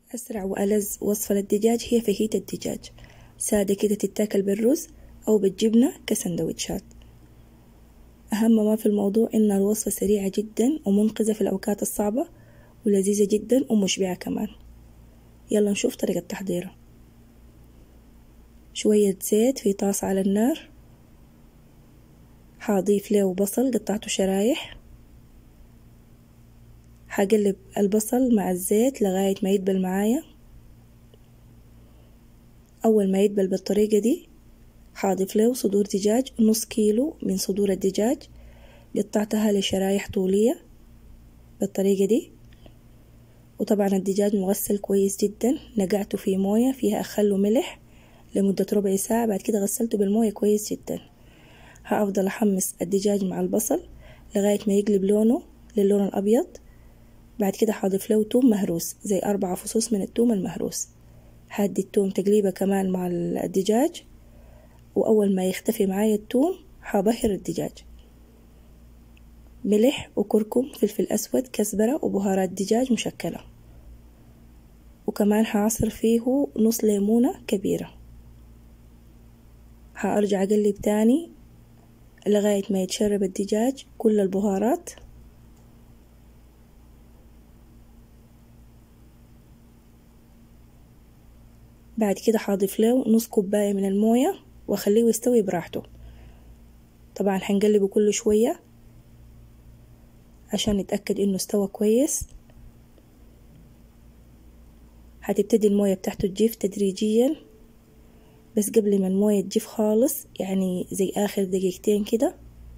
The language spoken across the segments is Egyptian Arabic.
أسرع وألذ وصفة للدجاج هي فاهيتا الدجاج سادة كده تتاكل بالرز أو بالجبنة كسندوتشات أهم ما في الموضوع إن الوصفة سريعة جدا ومنقذة في الأوقات الصعبة ولذيذة جدا ومشبعة كمان يلا نشوف طريقة تحضيرها شوية زيت في طاسة على النار حاضيف له بصل قطعته شرايح حقلب البصل مع الزيت لغاية ما يدبل معايا أول ما يدبل بالطريقة دي حاضف له صدور دجاج نص كيلو من صدور الدجاج قطعتها لشرايح طولية بالطريقة دي وطبعا الدجاج مغسل كويس جدا نقعته في موية فيها خل وملح لمدة ربع ساعة بعد كده غسلته بالموية كويس جدا هأفضل أحمس الدجاج مع البصل لغاية ما يقلب لونه للون الأبيض بعد كده حاضف له توم مهروس زي أربعة فصوص من التوم المهروس هدي التوم تقليبة كمان مع الدجاج وأول ما يختفي معايا التوم حبهر الدجاج ملح وكركم فلفل أسود كزبرة وبهارات دجاج مشكلة وكمان حعصر فيه نص ليمونة كبيرة حأرجع أقلب تاني لغاية ما يتشرب الدجاج كل البهارات بعد كده حاضف له نص كوباية من الموية واخليه يستوي براحته طبعا حنقلبه كل شوية عشان نتأكد انه استوى كويس هتبتدي الموية بتاعته تجيف تدريجيا بس قبل ما الموية تجيف خالص يعني زي آخر دقيقتين كده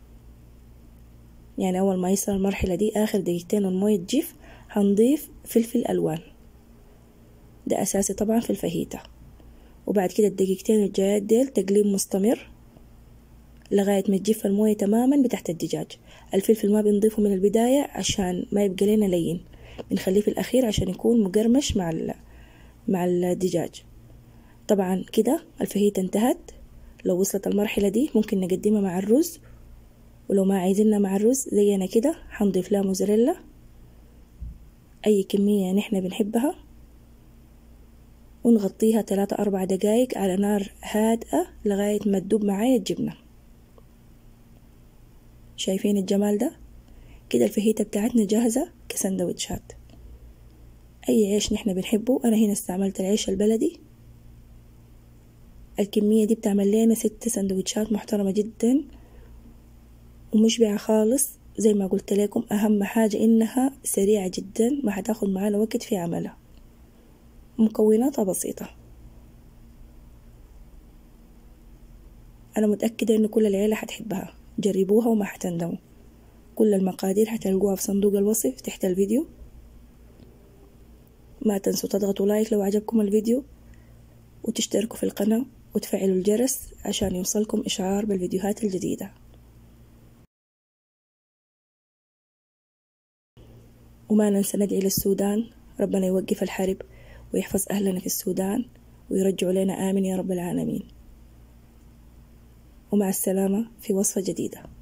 يعني أول ما يصل المرحلة دي آخر دقيقتين الموية تجيف هنضيف فلفل ألوان ده أساسي طبعا في الفاهيتا وبعد كده الدقيقتين الجايات ديل تقليب مستمر لغاية ما تجف الموية تماما بتحت الدجاج الفلفل ما بنضيفه من البداية عشان ما يبقى لنا لين بنخليه في الأخير عشان يكون مقرمش مع مع الدجاج طبعا كده الفاهيتا انتهت لو وصلت المرحلة دي ممكن نقدمها مع الرز ولو ما عايزينها مع الرز زينا كده حنضيف لها موزاريلا أي كمية نحن بنحبها ونغطيها ثلاثة أربع دقايق على نار هادئة لغاية ما تدوب معايا الجبنة شايفين الجمال ده كده الفاهيتا بتاعتنا جاهزة كسندوتشات أي عيش نحن بنحبه أنا هنا استعملت العيش البلدي الكمية دي بتعمل لنا ست سندوتشات محترمة جدا ومشبعة خالص زي ما قلت لكم أهم حاجة إنها سريعة جدا ما هتاخد معانا وقت في عملها مكوناتها بسيطة أنا متأكدة إن كل العيلة هتحبها جربوها وما هتندموا كل المقادير هتلقوها في صندوق الوصف تحت الفيديو ما تنسوا تضغطوا لايك لو عجبكم الفيديو وتشتركوا في القناة وتفعلوا الجرس عشان يوصلكم إشعار بالفيديوهات الجديدة وما ننسى ندعي للسودان ربنا يوقف الحرب ويحفظ أهلنا في السودان ويرجع لنا آمن يا رب العالمين ومع السلامة في وصفة جديدة